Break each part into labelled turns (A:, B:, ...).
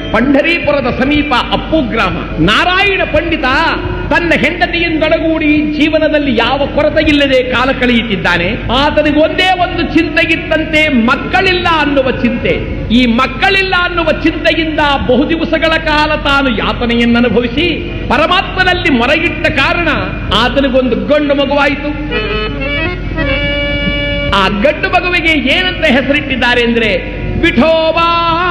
A: ಪಂಢರೀಪುರದ ಸಮೀಪ ಅಪ್ಪು ಗ್ರಾಮ ನಾರಾಯಣ ಪಂಡಿತ ತನ್ನ ಹೆಂಡತಿಯಿಂದೊಡಗೂಡಿ ಜೀವನದಲ್ಲಿ ಯಾವ ಕೊರತೆ ಇಲ್ಲದೆ ಕಾಲ ಕಳೆಯುತ್ತಿದ್ದಾನೆ ಆತನಿಗೆ ಒಂದೇ ಒಂದು ಚಿಂತೆಗಿತ್ತಂತೆ ಮಕ್ಕಳಿಲ್ಲ ಅನ್ನುವ ಚಿಂತೆ ಈ ಮಕ್ಕಳಿಲ್ಲ ಅನ್ನುವ ಚಿಂತೆಯಿಂದ ಬಹು ದಿವಸಗಳ ಕಾಲ ತಾನು ಯಾತನೆಯನ್ನು ಅನುಭವಿಸಿ ಪರಮಾತ್ಮನಲ್ಲಿ ಮೊರೆಗಿಟ್ಟ ಕಾರಣ ಆತನಿಗೊಂದು ಗಂಡು ಮಗುವಾಯಿತು ಆ ಗಂಡು ಮಗುವಿಗೆ ಏನಂತ ಹೆಸರಿಟ್ಟಿದ್ದಾರೆ ಅಂದ್ರೆ ವಿಠೋಬಾ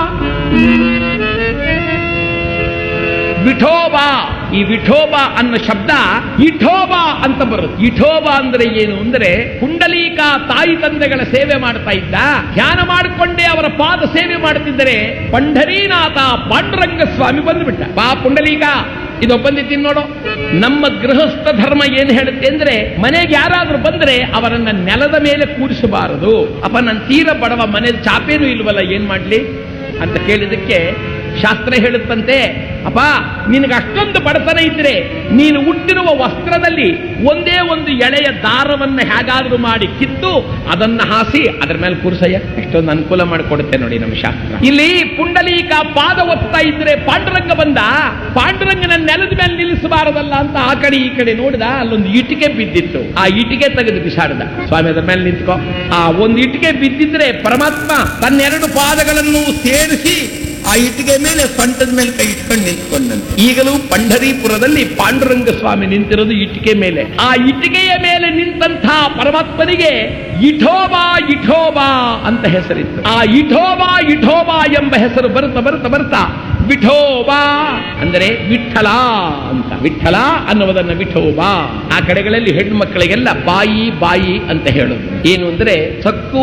A: ವಿಠೋಬಾ ಈ ವಿಠೋಬಾ ಅನ್ನೋ ಶಬ್ದ ಇಠೋಬಾ ಅಂತ ಬರುತ್ತೆ ಇಠೋಬಾ ಅಂದ್ರೆ ಏನು ಅಂದ್ರೆ ಪುಂಡಲೀಕ ತಾಯಿ ತಂದೆಗಳ ಸೇವೆ ಮಾಡ್ತಾ ಇದ್ದ ಧ್ಯಾನ ಮಾಡಿಕೊಂಡೇ ಅವರ ಪಾದ ಸೇವೆ ಮಾಡುತ್ತಿದ್ದರೆ ಪಂಢರೀನಾಥ ಪಾಂಡುರಂಗ ಸ್ವಾಮಿ ಬಂದ್ಬಿಟ್ಟ ಬಾ ಪುಂಡಲೀಕ ಇದು ಬಂದಿದ್ದೀನಿ ನೋಡು ನಮ್ಮ ಗೃಹಸ್ಥ ಧರ್ಮ ಏನು ಹೇಳುತ್ತೆ ಅಂದ್ರೆ ಮನೆಗೆ ಯಾರಾದ್ರೂ ಬಂದ್ರೆ ಅವರನ್ನ ನೆಲದ ಮೇಲೆ ಕೂರಿಸಬಾರದು ಅಪ್ಪ ನನ್ನ ತೀರ ಬಡವ ಮನೆ ಚಾಪೇನು ಇಲ್ವಲ್ಲ ಏನ್ ಮಾಡ್ಲಿ ಅಂತ ಕೇಳಿದಕ್ಕೆ ಶಾಸ್ತ್ರ ಹೇಳುತ್ತಂತೆ ಅಪ್ಪ ನಿನಗೆ ಅಷ್ಟೊಂದು ಬಡತನ ಇದ್ರೆ ನೀನು ಹುಟ್ಟಿರುವ ವಸ್ತ್ರದಲ್ಲಿ ಒಂದೇ ಒಂದು ಎಳೆಯ ದಾರವನ್ನ ಹೇಗಾದ್ರೂ ಮಾಡಿ ಕಿತ್ತು ಅದನ್ನ ಹಾಸಿ ಅದರ ಮೇಲೆ ಕೂರ್ಸಯ್ಯ ಎಷ್ಟೊಂದು ಅನುಕೂಲ ಮಾಡಿಕೊಡುತ್ತೆ ನೋಡಿ ನಮ್ಮ ಶಾಸ್ತ್ರ ಇಲ್ಲಿ ಪುಂಡಲೀಕ ಪಾದ ಒತ್ತಾ ಇದ್ರೆ ಪಾಂಡುರಂಗ ಬಂದ ಪಾಂಡುರಂಗನ ನೆಲದ ಮೇಲೆ ನಿಲ್ಲಿಸಬಾರದಲ್ಲ ಅಂತ ಆ ಕಡೆ ಈ ಕಡೆ ನೋಡಿದ ಅಲ್ಲೊಂದು ಇಟಿಕೆ ಬಿದ್ದಿತ್ತು ಆ ಇಟಿಕೆ ತೆಗೆದು ಬಿಸಾಡದ ಸ್ವಾಮಿ ಅದರ ಮೇಲೆ ನಿಂತ್ಕೋ ಆ ಒಂದು ಇಟಿಕೆ ಬಿದ್ದಿದ್ರೆ ಪರಮಾತ್ಮ ತನ್ನೆರಡು ಪಾದಗಳನ್ನು ಸೇರಿಸಿ ಆ ಇಟ್ಟಿಗೆ ಮೇಲೆ ಸೊಂಟದ ಮೇಲೆ ಕೈ ಇಟ್ಕೊಂಡು ನಿಂತ್ಕೊಂಡಂತೆ ಈಗಲೂ ಪಂಢರೀಪುರದಲ್ಲಿ ಪಾಂಡುರಂಗ ಸ್ವಾಮಿ ನಿಂತಿರೋದು ಇಟ್ಟಿಗೆ ಮೇಲೆ ಆ ಇಟ್ಟಿಗೆಯ ಮೇಲೆ ನಿಂತಹ ಪರಮಾತ್ಮನಿಗೆ ಇಠೋಬಾ ಇಠೋಬಾ ಅಂತ ಹೆಸರಿತ್ತು ಆ ಇಠೋಬಾ ಇಠೋಬಾ ಎಂಬ ಹೆಸರು ಬರುತ್ತಾ ಬರುತ್ತಾ ಬರ್ತಾ ವಿಠೋಬಾ ಅಂದರೆ ವಿಠಲ ಅಂತ ವಿಠಲ ಅನ್ನುವುದನ್ನ ವಿಠೋಬಾ ಆ ಕಡೆಗಳಲ್ಲಿ ಹೆಣ್ಣು ಮಕ್ಕಳಿಗೆಲ್ಲ ಬಾಯಿ ಬಾಯಿ ಅಂತ ಹೇಳೋದು ಏನು ಅಂದ್ರೆ ಸಕ್ಕು